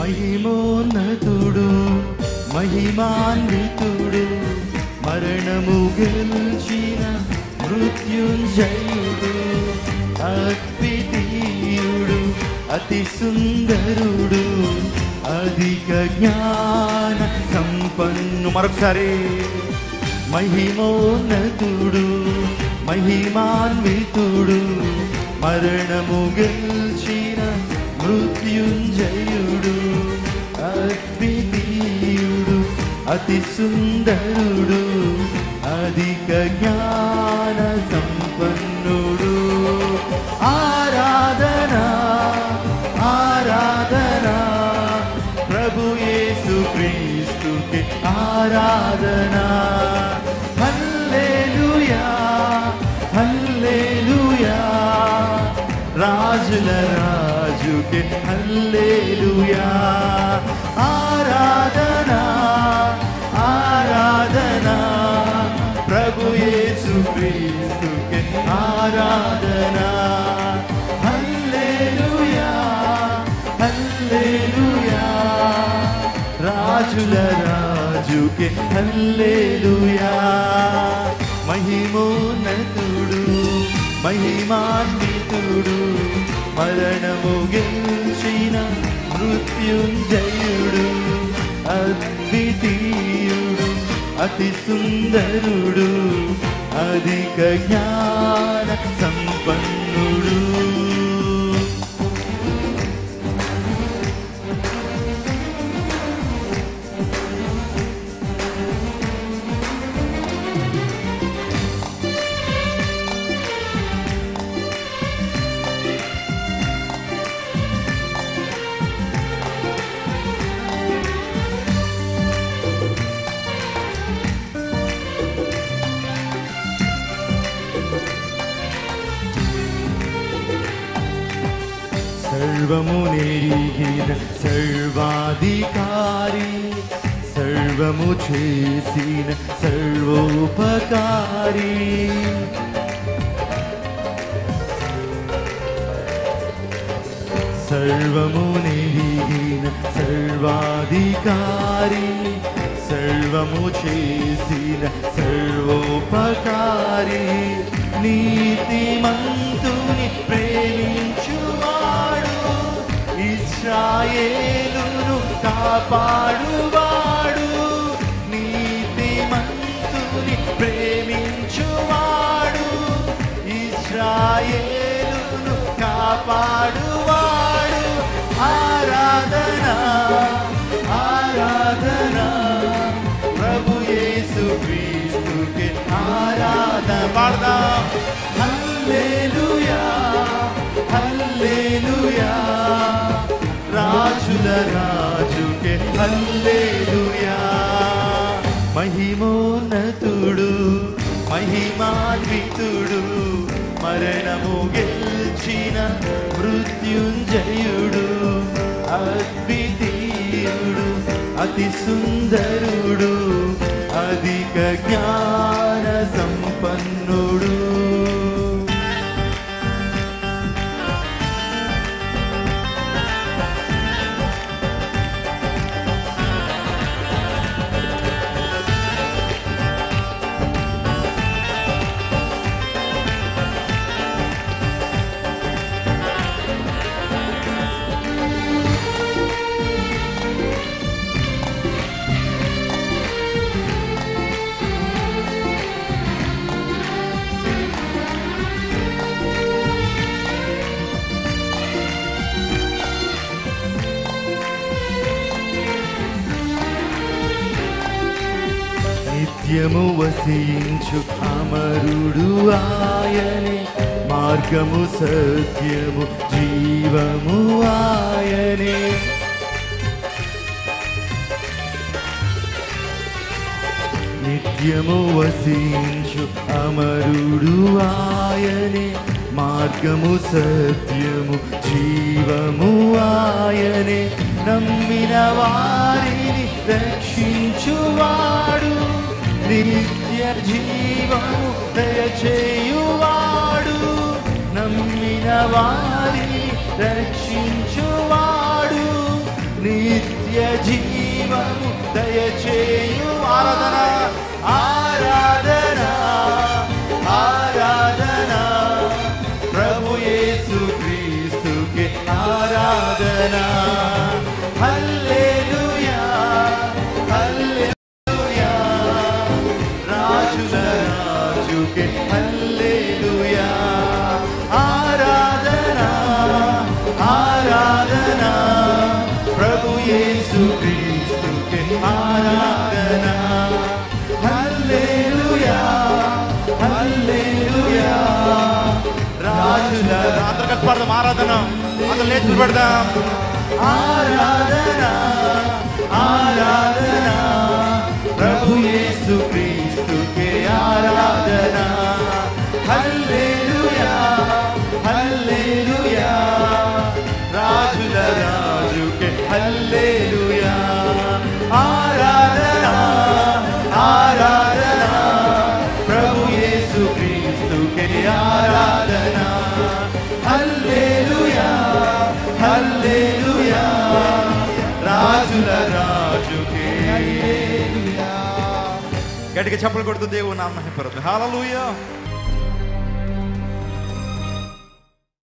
మహిమోన్నతుడు మహిమాన్వితుడు మరణము గెలిచిన మృత్యుంజయుడు అద్వితీయుడు అతి సుందరుడు అధిక జ్ఞాన సంపన్ను మరొకసారి మహిమోన్నతుడు మహిమాన్వితుడు మరణము గెలిచిన మృత్యుంజయుడు అద్వితీయుడు అతి సుందరుడు అధిక జ్ఞాన సంపన్నుడు ఆరాధన ఆరాధన ప్రభు యేసు క్రీస్తుకి ఆరాధన హల్లెలూయా హల్లెలూయా రాజుల రాజుకి హల్లెలూయా ఆరాధన ఆరాధన ప్రభు యేసు క్రీస్తుకి ఆరాధన హల్లెలూయా హల్లెలూయా రాజుల రాజుకి హల్లెలూయా మహిమోన్నతుడు మహిమాన్వితుడు మరణము గెలిచిన మృత్యుంజయుడు అద్వితీయుడు అతి సుందరుడు అధిక జ్ఞాన సంపన్నుడు సర్వము నెరిగిన సర్వాధికారి సర్వము చేసిన సర్వోపకారి సర్వము నెరిగిన సర్వాధికారి సర్వము చేసిన సర్వోపకారి నీతిమంతుని ప్రేమించువాడు ఇస్రాయేలును కాపాడువాడు నీతిమంతుని ప్రేమించువాడు ఇస్రాయేలును కాపాడువాడు ఆరాధన ఆరాధన ప్రభు యేసు క్రీస్తుకి ఆరాధన పాడదాం హల్లెలూయా హల్లెలూయా రాజుల రాజుకే హల్లెలూయా మహిమోన్నతుడు మహిమాన్వితుడు మరణము గెలిచిన మృత్యుంజయుడు అద్వితీయుడు అతి సుందరుడు అధిక జ్ఞాన సంపన్నుడు నిత్యము వసించు అమరుడు ఆయనే మార్గము సత్యము జీవము ఆయనే నిత్యము వసించు అమరుడు ఆయనే మార్గము సత్యము జీవము ఆయనే నమ్మిన వారిని రక్షించువాడు నిత్య జీవము దయచేయువాడు నమ్మిన వారిని రక్షించువాడు నిత్య జీవము దయచేయు ఆరాధన ఆరాధన ఆరాధన ప్రభు యేసు క్రీస్తుకి ఆరాధన హల్లెలూయా హల్లెలూయా రాజుల రాజుకి హల్లెలూయా ఆరాధన ఆరాధన ప్రభు యేసు క్రీస్తుకి ఆరాధన హల్లెలూయా హల్లెలూయా రాజుల అందరూ కలిసి పాడదాం ఆరాధన అందరూ లేచి నిలబడదాం ఆరాధన ఆరాధన ప్రభు యేసు క్రీస్తుకే ఆరాధన హల్లెలూయా హల్లెలూయా రాజుల రాజుకే హల్లెలూయా ఆరాధన ఆరాధన ప్రభు యేసు క్రీస్తుకే ఆరాధన హల్లెలూయా హల్లెలూయా రాజుల రాజుకే గట్టిగా చప్పలు కొడుతూ దేవుడు నామ మహిమపరుతుంది హల్లెలూయా